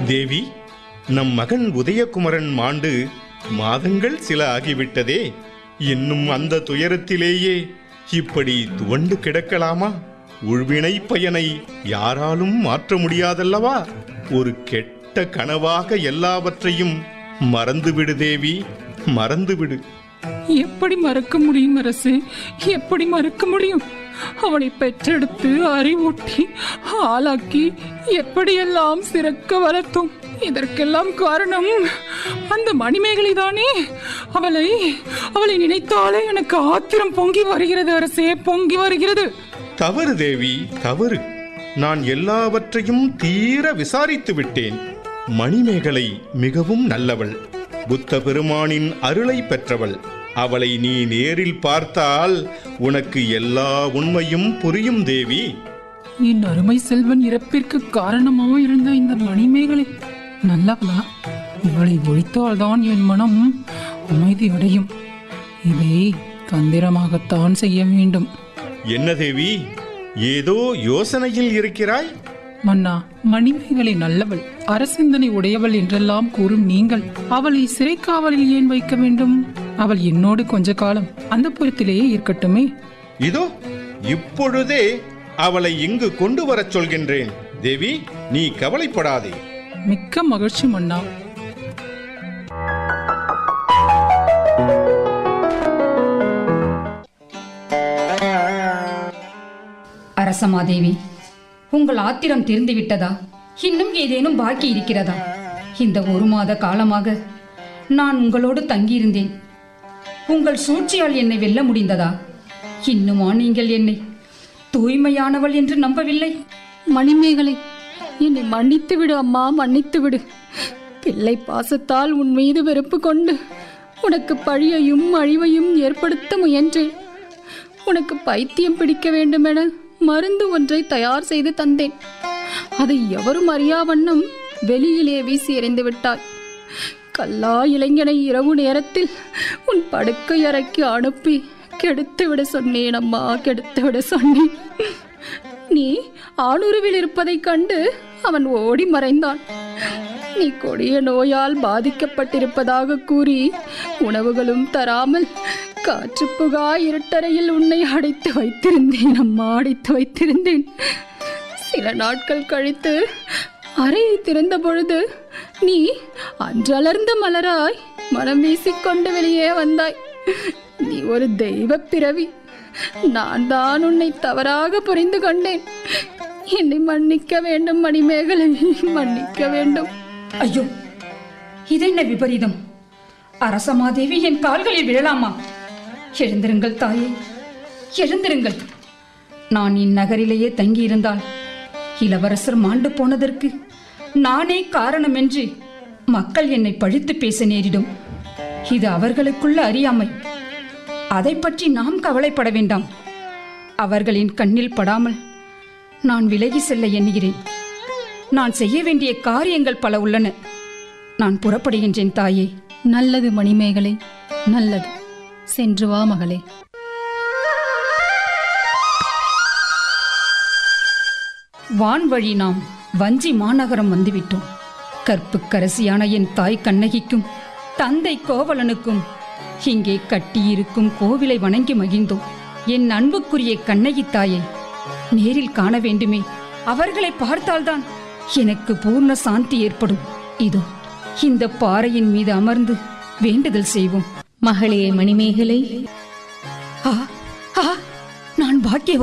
தேவி நம் மகன் உதயகுமரன் மாண்டு மாதங்கள் சில ஆகிவிட்டதே இன்னும் அந்த துயரத்திலேயே இப்படி துவண்டு கிடக்கலாமா உள்வினை பயனை யாராலும் மாற்ற முடியாதல்லவா ஒரு கெட்ட கனவாக எல்லாவற்றையும் மறந்துவிடு தேவி மறந்துவிடு எப்படி மறக்க முடியும் அரசு எப்படி மறக்க முடியும் அவளை பெற்றெடுத்து அறிவூட்டி ஆளாக்கி எப்படியெல்லாம் சிறக்க வளர்த்தோம் இதற்கெல்லாம் காரணம் அந்த மணிமேகலை தானே அவளை அவளை நினைத்தாலே எனக்கு ஆத்திரம் பொங்கி வருகிறது அரசே பொங்கி வருகிறது தவறு தேவி தவறு நான் எல்லாவற்றையும் தீர விசாரித்து விட்டேன் மணிமேகலை மிகவும் நல்லவள் புத்த பெருமானின் அருளை பெற்றவள் அவளை நீ நேரில் பார்த்தால் உனக்கு எல்லா உண்மையும் புரியும் தேவி என் அருமை செல்வன் இறப்பிற்கு காரணமாக இருந்த இந்த மணிமேகலை நல்லவளா இவளை ஒழித்தால்தான் என் மனம் அமைதி அடையும் இதை தந்திரமாகத்தான் செய்ய வேண்டும் என்ன தேவி ஏதோ யோசனையில் இருக்கிறாய் மன்னா மணிமேகலை நல்லவள் அரசிந்தனை உடையவள் என்றெல்லாம் கூறும் நீங்கள் அவளை சிறைக்காவலில் ஏன் வைக்க வேண்டும் அவள் என்னோடு கொஞ்ச காலம் அந்த புறத்திலேயே இருக்கட்டுமே இதோ இப்பொழுதே அவளை இங்கு கொண்டு வரச் சொல்கின்றேன் தேவி நீ கவலைப்படாதே மிக்க மகிழ்ச்சி மன்னா அரசமாதேவி உங்கள் ஆத்திரம் தீர்ந்து விட்டதா இன்னும் ஏதேனும் பாக்கி இருக்கிறதா இந்த ஒரு மாத காலமாக நான் உங்களோடு தங்கியிருந்தேன் உங்கள் சூழ்ச்சியால் என்னை வெல்ல முடிந்ததா இன்னுமா நீங்கள் என்னை தூய்மையானவள் என்று நம்பவில்லை மணிமேகலை என்னை மன்னித்து விடு அம்மா மன்னித்து விடு பிள்ளை பாசத்தால் உன் மீது வெறுப்பு கொண்டு உனக்கு பழியையும் அழிவையும் ஏற்படுத்த முயன்றேன் உனக்கு பைத்தியம் பிடிக்க வேண்டுமென மருந்து ஒன்றை தயார் செய்து தந்தேன் அதை எவரும் அறியா வண்ணம் வெளியிலே வீசி எறிந்து விட்டாய் கல்லா இளைஞனை இரவு நேரத்தில் உன் படுக்கை அறைக்கு அனுப்பி கெடுத்து விட சொன்னேன் அம்மா கெடுத்து விட சொன்னேன் நீ ஆணுருவில் இருப்பதைக் கண்டு அவன் ஓடி மறைந்தான் நீ கொடிய நோயால் பாதிக்கப்பட்டிருப்பதாக கூறி உணவுகளும் தராமல் காற்று புகா இருட்டறையில் உன்னை அடைத்து வைத்திருந்தேன் அம்மா அடைத்து வைத்திருந்தேன் சில நாட்கள் கழித்து அறையை திறந்த பொழுது நீ அன்றலர்ந்த மலராய் மனம் வீசிக்கொண்டு வெளியே வந்தாய் நீ ஒரு தெய்வ பிறவி நான் தான் உன்னை தவறாக புரிந்து கொண்டேன் என்னை மன்னிக்க வேண்டும் மணிமேகலை மன்னிக்க வேண்டும் ஐயோ இதென்ன விபரீதம் அரசமாதேவி என் கால்களில் விழலாமா எழுந்திருங்கள் தாயே எழுந்திருங்கள் நான் இந்நகரிலேயே தங்கியிருந்தால் இளவரசர் மாண்டு போனதற்கு நானே காரணம் என்று மக்கள் என்னை பழித்து பேச நேரிடும் இது அவர்களுக்குள்ள அறியாமை அதை பற்றி நாம் கவலைப்பட வேண்டாம் அவர்களின் கண்ணில் படாமல் நான் விலகி செல்ல எண்ணுகிறேன் நான் செய்ய வேண்டிய காரியங்கள் பல உள்ளன நான் புறப்படுகின்றேன் தாயே நல்லது மணிமேகலை நல்லது சென்று வா மகளே வான்வழி நாம் வஞ்சி மாநகரம் வந்துவிட்டோம் கற்புக்கரசியான என் தாய் கண்ணகிக்கும் தந்தை கோவலனுக்கும் இங்கே கட்டியிருக்கும் கோவிலை வணங்கி மகிழ்ந்தோம் என் அன்புக்குரிய கண்ணகி தாயை நேரில் காண வேண்டுமே அவர்களை பார்த்தால்தான் எனக்கு பூர்ண சாந்தி ஏற்படும் இதோ இந்த பாறையின் மீது அமர்ந்து வேண்டுதல் செய்வோம் மகளே மணிமேகலை ஆ ஆ நான் பாக்கிய